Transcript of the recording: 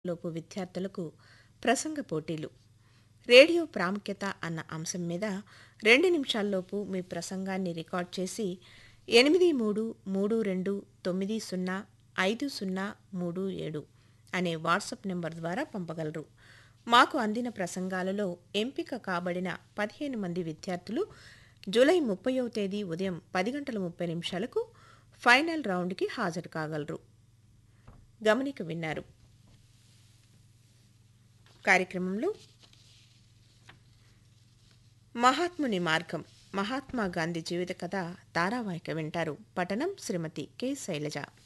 లోపు విద్యార్థులకు ప్రసంగ పోటీలు రేడియో ప్రాముఖ్యత అన్న అంశం మీద రెండు నిమిషాల్లోపు మీ ప్రసంగాన్ని రికార్డ్ చేసి ఎనిమిది మూడు మూడు రెండు తొమ్మిది సున్నా ఐదు సున్నా మూడు ఏడు అనే వాట్సాప్ నెంబర్ ద్వారా పంపగలరు మాకు అందిన ప్రసంగాలలో ఎంపిక కాబడిన పదిహేను మంది విద్యార్థులు జూలై ముప్పైవ తేదీ ఉదయం పది గంటల ముప్పై నిమిషాలకు ఫైనల్ రౌండ్కి హాజరు కాగలరు గమనిక విన్నారు కార్యక్రమంలో మహాత్ముని మార్గం మహాత్మా గాంధీ జీవిత కథ ధారావాహిక వింటారు పఠనం శ్రీమతి కె శైలజ